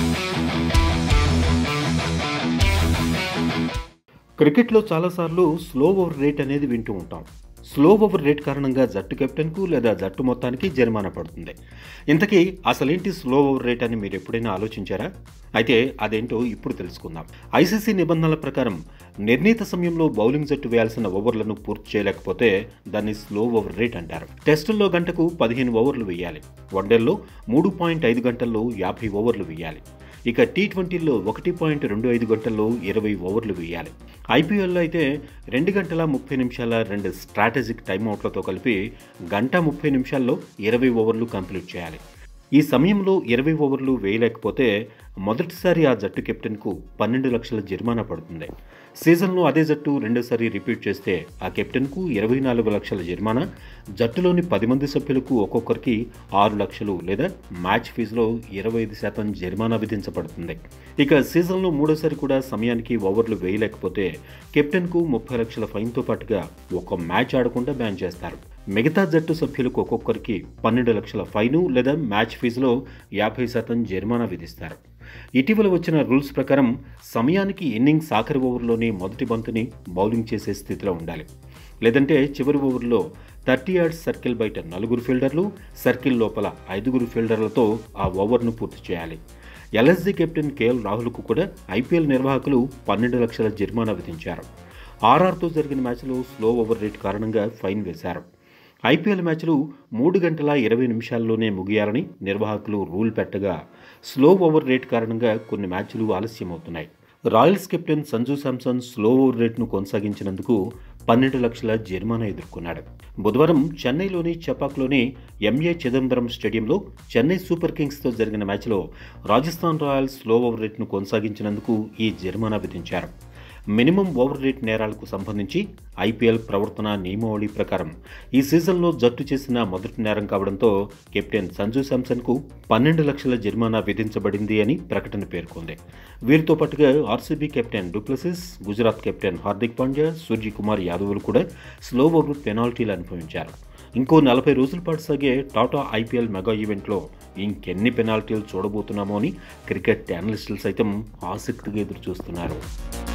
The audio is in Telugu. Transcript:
క్రికెట్లో చాలాసార్లు స్లో ఓవర్ రేట్ అనేది వింటూ ఉంటాం స్లో ఓవర్ రేట్ కారణంగా జట్టు కెప్టెన్కు లేదా జట్టు మొత్తానికి జరిమానా పడుతుంది ఇంతకీ అసలేంటి స్లో ఓవర్ రేట్ అని మీరు ఎప్పుడైనా ఆలోచించారా అయితే అదేంటో ఇప్పుడు తెలుసుకుందాం ఐసీసీ నిబంధనల ప్రకారం నిర్ణీత సమయంలో బౌలింగ్ జట్టు వేయాల్సిన ఓవర్లను పూర్తి చేయలేకపోతే దాన్ని స్లో ఓవర్ రేట్ అంటారు టెస్టుల్లో గంటకు పదిహేను ఓవర్లు వేయాలి వన్డేల్లో మూడు పాయింట్ ఐదు గంటల్లో యాభై ఓవర్లు వేయాలి ఇక టీ ట్వంటీలో ఒకటి పాయింట్ రెండు ఐదు గంటల్లో ఇరవై ఓవర్లు వేయాలి ఐపీఎల్లో అయితే రెండు గంటల ముప్పై నిమిషాల రెండు స్ట్రాటజిక్ టైమ్అవుట్లతో కలిపి గంట ముప్పై నిమిషాల్లో ఇరవై ఓవర్లు కంప్లీట్ చేయాలి ఈ సమయంలో ఇరవై ఓవర్లు వేయలేకపోతే మొదటిసారి ఆ జట్టు కెప్టెన్కు పన్నెండు లక్షల జరిమానా పడుతుంది సీజన్లో అదే జట్టు రెండోసారి రిపీట్ చేస్తే ఆ కెప్టెన్కు ఇరవై నాలుగు లక్షల జరిమానా జట్టులోని పది మంది సభ్యులకు ఒక్కొక్కరికి ఆరు లక్షలు లేదా మ్యాచ్ ఫీజులో ఇరవై ఐదు శాతం జరిమానా విధించబడుతుంది ఇక సీజన్లో మూడోసారి కూడా సమయానికి ఓవర్లు వేయలేకపోతే కెప్టెన్కు ముప్పై లక్షల ఫైన్తో పాటుగా ఒక మ్యాచ్ ఆడకుండా బ్యాన్ చేస్తారు మిగతా జట్టు సభ్యులకు ఒక్కొక్కరికి పన్నెండు లక్షల ఫైను లేదా మ్యాచ్ ఫీజులో యాభై శాతం జరిమానా విధిస్తారు ఇటీవల వచ్చిన రూల్స్ ప్రకారం సమయానికి ఇన్నింగ్స్ ఆఖరి ఓవర్లోనే మొదటి బంతుని బౌలింగ్ చేసే స్థితిలో ఉండాలి లేదంటే చివరి ఓవర్లో థర్టీ యార్డ్స్ సర్కిల్ బయట నలుగురు ఫీల్డర్లు సర్కిల్ లోపల ఐదుగురు ఫీల్డర్లతో ఆ ఓవర్ను పూర్తి చేయాలి ఎల్ఎస్జీ కెప్టెన్ కేఎల్ రాహుల్కు కూడా ఐపీఎల్ నిర్వాహకులు పన్నెండు లక్షల జరిమానా విధించారు ఆర్ఆర్తో జరిగిన మ్యాచ్లో స్లో ఓవర్ రేట్ కారణంగా ఫైన్ వేశారు ఐపీఎల్ మ్యాచ్లు మూడు గంటల ఇరవై నిమిషాల్లోనే ముగియాలని నిర్వాహకులు రూల్ పెట్టగా స్లో ఓవర్ రేట్ కారణంగా కొన్ని మ్యాచ్లు ఆలస్యమవుతున్నాయి Royals captain Sanju Samson slow over రేట్ను కొనసాగించినందుకు పన్నెండు లక్షల జరిమానా ఎదుర్కొన్నాడు బుధవారం చెన్నైలోని చపాక్లోని ఎంఏ చిదంబరం స్టేడియంలో చెన్నై సూపర్ కింగ్స్తో జరిగిన మ్యాచ్లో రాజస్థాన్ రాయల్స్ స్లో ఓవర్ రేట్ను కొనసాగించినందుకు ఈ జరిమానా విధించారు మినిమం ఓవర్ రేట్ నేరాలకు సంబంధించి ఐపీఎల్ ప్రవర్తన నియమావళి ప్రకారం ఈ సీజన్లో జట్టు చేసిన మొదటి నేరం కావడంతో కెప్టెన్ సంజు శాంసన్కు పన్నెండు లక్షల జరిమానా విధించబడింది అని ప్రకటన పేర్కొంది వీరితో పాటుగా RCB captain du Plessis Gujarat captain Hardik Pandya Suryakumar యాదవ్లు కూడా స్లో ఓవర్ పెనాల్టీలు అనుభవించారు ఇంకో నలభై రోజుల పాటు సాగే టాటా ఐపీఎల్ మెగా ఈవెంట్లో ఇంకెన్ని పెనాల్టీలు చూడబోతున్నామో అని క్రికెట్ అనలిస్టులు సైతం ఆసక్తిగా ఎదురు చూస్తున్నారు